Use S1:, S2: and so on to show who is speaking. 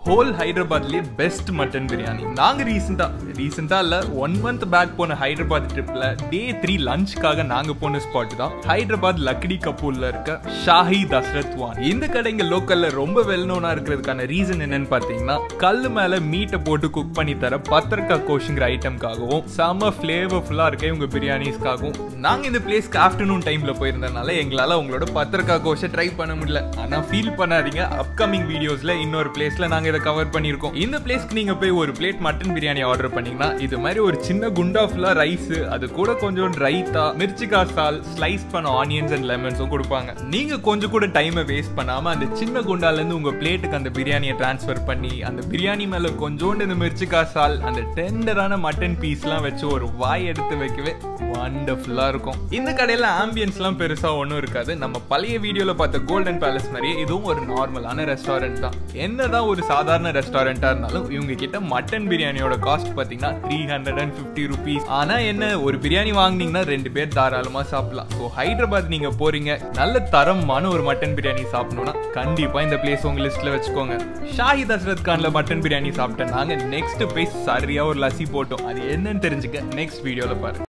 S1: whole ஹைதராபாத்லயே best mutton biryani நாங்க ரீசெண்டா ரீசெண்டா இல்ல ஒன் மந்த் பேக் போன ஹைதராபாத் ட்ரிப்ல டே த்ரீ லஞ்ச்காக நாங்க போன ஸ்பாட் தான் ஹைதராபாத் லக்டி கப்பூர்ல இருக்க ஷாஹி தஸ்ரத் வான் இந்த கடை இங்க லோக்கல்ல ரொம்ப வெல் நோனா இருக்கிறதுக்கான ரீசன் என்னன்னு பாத்தீங்கன்னா கல்லு மேல மீட்டை போட்டு குக் பண்ணி தர பத்திரக்கா கோஷுங்கிற ஐட்டம்காகவும் செம ஃபிளேவர்ஃபுல்லா இருக்க இவங்க பிரியாணிஸ்க்காகவும் நாங்க இந்த பிளேஸ்க்கு ஆஃப்டர்நூன் டைம்ல போயிருந்தனால எங்களால உங்களோட பத்திரக்கா கோஷை ட்ரை பண்ண முடியல ஆனா ஃபீல் பண்ணாதீங்க அப்கமிங் வீடியோஸ்ல இன்னொரு பிளேஸ்ல நாங்க இதை கவர் பண்ணியிருக்கோம் இந்த பிளேஸ்க்கு நீங்க போய் ஒரு பிளேட் மட்டன் பிரியாணி ஆர்டர் பண்ணீங்கன்னா இது மாதிரி ஒரு சின்ன குண்டா ஃபுல்லா ரைஸ் அது கூட கொஞ்சம் ரைத்தா மிர்ச்சிக்காய் சால் ஸ்லைஸ் பண்ண ஆனியன்ஸ் அண்ட் லெமன்ஸும் கொடுப்பாங்க நீங்க கொஞ்சம் கூட டைமை வேஸ்ட் பண்ணாம அந்த சின்ன குண்டால இருந்து உங்க பிளேட்டுக்கு அந்த பிரியாணியை டிரான்ஸ்ஃபர் பண்ணி அந்த பிரியாணி மேல கொஞ்சோண்டு இந்த மிர்ச்சிக்காய் சால் அந்த டெண்டரான மட்டன் பீஸ்லாம் வச்சு ஒரு வாய் எடுத்து வைக்கவே வண்டர்ஃபுல்லா இருக்கும் இந்த கடையில ஆம்பியன்ஸ்லாம் பெருசா ஒன்றும் இருக்காது நம்ம பழைய வீடியோல பார்த்த கோல்டன் பேலஸ் மாதிரியே இதுவும் ஒரு நார்மலான ரெஸ்டாரண்ட் தான் என்னதான் ஒரு சாதாரண ரெஸ்டாரண்டா இருந்தாலும் இவங்க கிட்ட மட்டன் பிரியாணியோட காஸ்ட் பாத்தீங்கன்னா three hundred and fifty rupees ஆனா என்ன ஒரு பிரியாணி வாங்குனீங்கன்னா ரெண்டு பேர் தாராளமா சாப்பிடலாம் ஸோ ஹைதராபாத் நீங்க போறீங்க நல்ல தரமான ஒரு மட்டன் பிரியாணி சாப்பிடணும்னா கண்டிப்பா இந்த பிளேஸ் உங்க லிஸ்ட்ல வச்சுக்கோங்க ஷாஹி தசரத் கான்ல மட்டன் பிரியாணி சாப்பிட்டேன் நாங்க நெக்ஸ்ட் போய் சரியா ஒரு லசி போட்டோம் அது என்னன்னு தெரிஞ்சுக்க நெக்ஸ்ட் வீடியோல பாருங்க